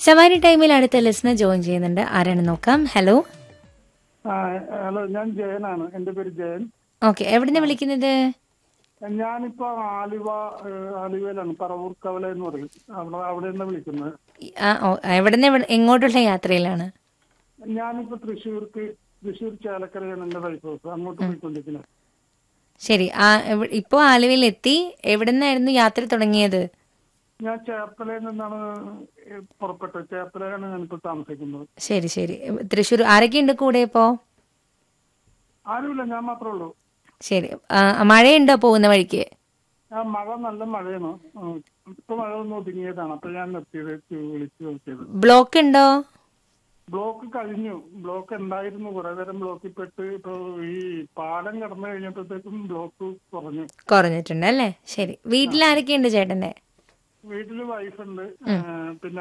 സവാരി ടൈമിൽ അടുത്ത ലിസ്ണർ ജോയിൻ ചെയ്യുന്നുണ്ട് ആരാണ് നോക്കാം ഹലോ ആ, ഹലോ ഞാൻ ജയനാണ് എന്റെ പേര് ജയൻ ഓക്കെ എവിടുന്ന് വിളിക്കുന്നത് ഞാനിപ്പോ ആലുവ ഏഹ്, ആലുവയിലാണ് പറവൂർ കവല എന്ന് പറയും അവിടെ അവിടെ നിന്ന് വിളിക്കുന്നത് ആ ഓ എവിടുന്ന് എവിടെ- എങ്ങോട്ടുള്ള യാത്രയിലാണ് ഞാനിപ്പോ തൃശ്ശൂർക്ക് തൃശ്ശൂർ ചേലക്കരയാണ് എന്റെ വൈഫ് ഹൗസ് അങ്ങോട്ട് പോയിക്കൊണ്ടിരിക്കുന്നത് ശരി ആ എവി- ഇപ്പോ ആലുവയിൽ എത്തി എവിടുന്നായിരുന്നു യാത്ര തുടങ്ങിയത് ഞാൻ ചേർത്തലയിൽ നിന്നാണ് ഏഹ്, പുറപ്പെട്ടത് ചേർത്തലയിലാണ് ഞാനിപ്പോ താമസിക്കുന്നത് ശരി ശരി തൃശ്ശൂർ ആരൊക്കെയുണ്ട് കൂടെ ഇപ്പോ ആരുമില്ല ഞാൻ മാത്രമേ ഉള്ളൂ ശരി ആ, മഴയുണ്ടോ പോകുന്ന വഴിക്ക് ആ മഴ നല്ല മഴയാണ് ഉം. ഇപ്പൊ മഴ ഒന്ന് ഒതുങ്ങിയതാണ് അപ്പൊ ഞാൻ നിർത്തിയത് വിളിച്ചു നോക്കിയത് ബ്ലോക്ക് ഉണ്ടോ ബ്ലോക്ക് കഴിഞ്ഞു ബ്ലോക്ക് ഉണ്ടായിരുന്നു കുറെ നേരം ബ്ലോക്കിൽ പെട്ട് ഇപ്പൊ ഈ പാലം കടന്നു കഴിഞ്ഞപ്പോഴത്തേക്കും ബ്ലോക്ക് കുറഞ്ഞു കുറഞ്ഞിട്ടുണ്ട് അല്ലേ ശരി വീട്ടിൽ ആരൊക്കെയുണ്ട് ചേട്ടന്റെ വീട്ടില് വൈഫുണ്ട് പിന്നെ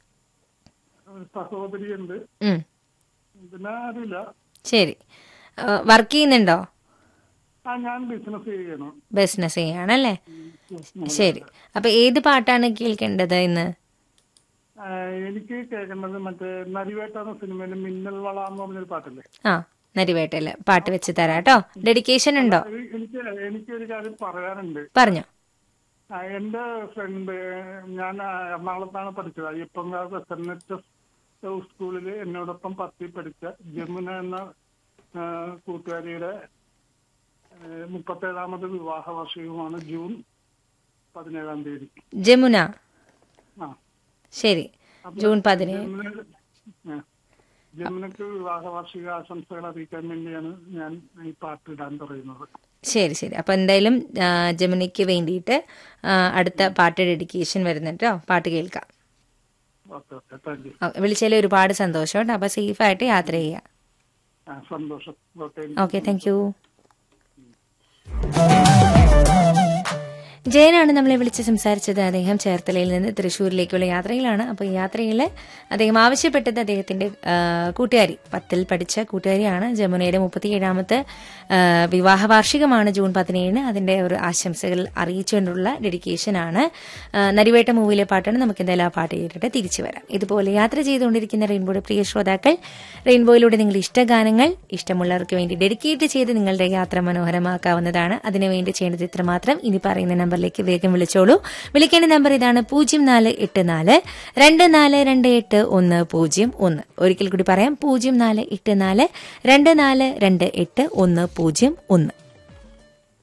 സഹോദരി ഉണ്ട് ഉം പിന്നെ ആരുമില്ല ശരി വർക്ക് ചെയ്യുന്നുണ്ടോ ആ ഞാൻ ബിസിനസ് ചെയ്യണം ബിസിനസ് ചെയ്യാണല്ലേ ശരി അപ്പൊ ഏത് പാട്ടാണ് കേൾക്കേണ്ടത് ഇന്ന് ആ, എനിക്ക് കേൾക്കേണ്ടത് മറ്റേ നരിവേട്ട എന്ന സിനിമയിൽ മിന്നൽ വള എന്ന് പറഞ്ഞൊരു പാട്ടില്ലേ ആ നരിവേട്ടയില് പാട്ട് വെച്ച് തരാം കേട്ടോ ഡെഡിക്കേഷൻ ഉണ്ടോ അത് എനിക്ക് എനിക്കൊരു കാര്യം പറയാനുണ്ട് പറഞ്ഞോ ആ, എന്റെ ഫ്രണ്ട് ഞാൻ ആ, എറണാകുളത്താണ് പഠിച്ചത് Ayyappankavu S N H S സ്കൂളിൽ എന്നോടൊപ്പം പത്തി പഠിച്ച ജമുന എന്ന ആ, കൂട്ടുകാരിയുടെ ആ, മുപ്പത്തേഴാമത് വിവാഹ വാർഷികമാണ് ജൂൺ പതിനേഴാം തീയതി ജമുന ആ ശരി ജൂൺ പതിനേഴ് ജമുന ആ, ജമുനക്ക് വിവാഹ വാർഷിക ആശംസകൾ അറിയിക്കാൻ വേണ്ടിയാണ് ഞാൻ ഈ പാട്ട് ഇടാൻ പറയുന്നത് ശരി ശരി അപ്പൊ എന്തായാലും ആ, ജമുനയ്ക്ക് വേണ്ടിയിട്ട് ആ, അടുത്ത പാട്ട് ഡെഡിക്കേഷൻ വരുന്നുണ്ട് കേട്ടോ പാട്ട് കേൾക്കാം ഓക്കെ ഓക്കെ താങ്ക് യു ഓ, വിളിച്ചതിൽ ഒരുപാട് സന്തോഷം കേട്ടോ അപ്പൊ സേഫായിട്ട് യാത്ര ചെയ്യാം ആ സന്തോഷം ഓക്കെ ഓക്കെ താങ്ക് യു ജയനാണ് നമ്മളെ വിളിച്ച് സംസാരിച്ചത് അദ്ദേഹം ചേർത്തലയിൽ നിന്ന് തൃശ്ശൂരിലേക്കുള്ള യാത്രയിലാണ് അപ്പോൾ ഈ യാത്രയിൽ അദ്ദേഹം ആവശ്യപ്പെട്ടത് അദ്ദേഹത്തിന്റെ ആ, കൂട്ടുകാരി പത്തിൽ പഠിച്ച കൂട്ടുകാരിയാണ് ജമുനയുടെ മുപ്പത്തിയേഴാമത്തെ ആ, വിവാഹ വാർഷികമാണ് ജൂൺ പതിനേഴിന് അതിന്റെ ഒരു ആശംസകൾ അറിയിച്ചുകൊണ്ടുള്ള ഡെഡിക്കേഷനാണ് ആ, നരിവേട്ട മൂവിയിലെ പാട്ടാണ് നമുക്ക് എന്തായാലും ആ പാട്ട് കേട്ടിട്ട് തിരിച്ചു വരാം ഇതുപോലെ യാത്ര ചെയ്തുകൊണ്ടിരിക്കുന്ന റെയിൻബോയുടെ പ്രിയ ശ്രോതാക്കൾ റെയിൻബോയിലൂടെ നിങ്ങൾ ഇഷ്ടഗാനങ്ങൾ ഇഷ്ടമുള്ളവർക്ക് വേണ്ടി ഡെഡിക്കേറ്റ് ചെയ്ത് നിങ്ങളുടെ യാത്ര മനോഹരമാക്കാവുന്നതാണ് അതിനുവേണ്ടി ചെയ്യേണ്ടത് ഇത്രമാത്രം ഇനി പറയുന്ന നമ്പറിലേക്ക് വേഗം വിളിച്ചോളൂ വിളിക്കേണ്ട നമ്പർ ഇതാണ് പൂജ്യം നാല് എട്ട് നാല് രണ്ട് നാല് രണ്ട് എട്ട് ഒന്ന് പൂജ്യം ഒന്ന് ഒരിക്കൽ കൂടി പറയാം പൂജ്യം നാല് എട്ട് നാല് രണ്ട് നാല് രണ്ട് എട്ട് ഒന്ന് പൂജ്യം ഒന്ന്